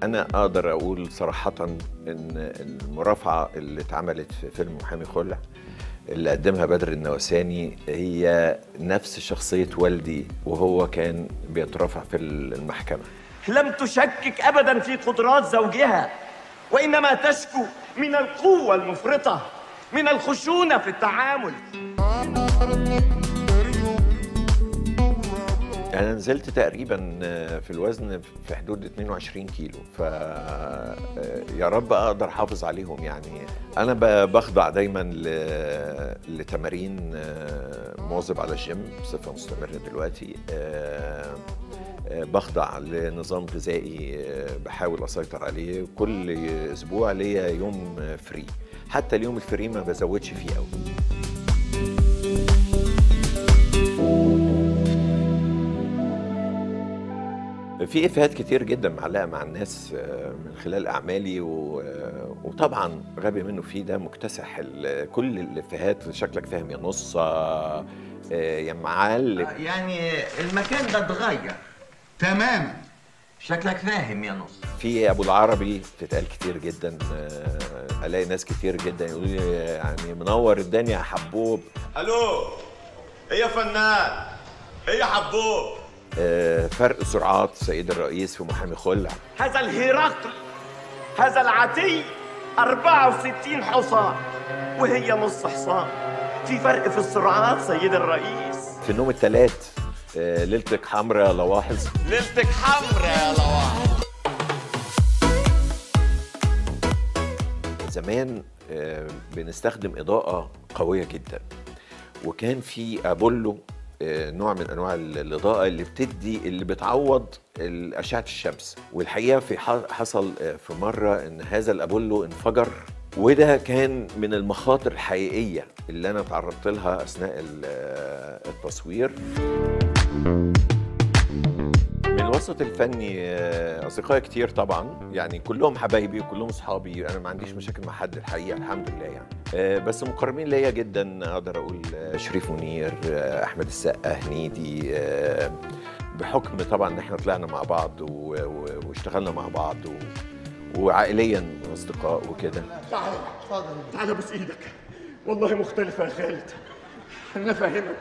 انا اقدر اقول صراحه ان المرافعه اللي اتعملت في فيلم محامي خلع اللي قدمها بدر النواساني هي نفس شخصيه والدي وهو كان بيترافع في المحكمه لم تشكك ابدا في قدرات زوجها وانما تشكو من القوه المفرطه من الخشونه في التعامل انا نزلت تقريبا في الوزن في حدود 22 كيلو ف يا رب اقدر احافظ عليهم يعني انا ب- بخضع دايما ل- لتمارين مواظب على الجيم بصفه مستمره دلوقتي آه، آه، بخضع لنظام غذائي آه، بحاول اسيطر عليه كل اسبوع ليا يوم فري حتى اليوم الفري ما بزودش فيه قوي في افيهات كتير جدا معلقه مع الناس آه، من خلال اعمالي و- آه، وطبعا غبي منه فيه ده مكتسح ال- كل الافيهات شكلك فاهم يا نص آه، آه، يا معلم يعني المكان ده اتغير تماما شكلك فاهم يا نص في ابو العربي بتتقال كتير جدا آه، الاقي ناس كتير جدا يقولوا لي يعني منور الدنيا يا حبوب الو ايه يا فنان ايه يا حبوب آه، فرق سرعات سيد الرئيس في محامي خلع هذا الهرقل هذا العتي 64 حصان وهي نص حصان في فرق في السرعات سيد الرئيس في النوم التلات آه، ليلتك حمرا لواحظ ليلتك حمرا يا لواحد زمان آه، بنستخدم إضاءة قوية جدا وكان في أبولو آه، نوع من أنواع ال- الإضاءة اللي بتدي اللي بتعوض ال- أشعة الشمس والحقيقة في ح- حصل آه، في مرة إن هذا الأبولو انفجر وده كان من المخاطر الحقيقية اللي أنا تعرضت لها أثناء ال- آه، التصوير من الوسط الفني آه، اصدقائي كتير طبعا يعني كلهم حبايبي وكلهم اصحابي انا ما عنديش مشاكل مع حد الحقيقه الحمد لله يعني آه، بس مقربين ليا جدا اقدر اقول آه، شريف منير آه، احمد السقا هنيدي آه، بحكم طبعا ان احنا طلعنا مع بعض و- و- واشتغلنا مع بعض و... وعائليا اصدقاء وكده تعال تعال بس ايدك والله مختلفة يا خالد انا فاهمك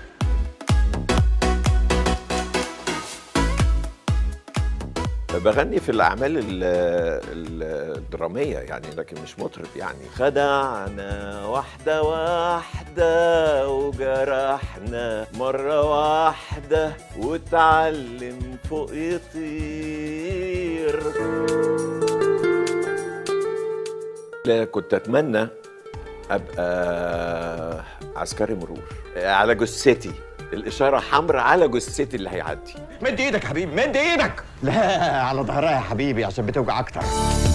بغني في الأعمال ال- ال- الدرامية يعني لكن مش مطرب يعني خدعنا واحدة واحدة وجرحنا مرة واحدة واتعلم فوق يطير لا، كنت أتمنى أبقى عسكري مرور على جثتي الإشارة حمراء على جثتي اللي هيعدي مد ايدك يا حبيبي مد ايدك لا على ظهرها يا حبيبي عشان بتوجع اكتر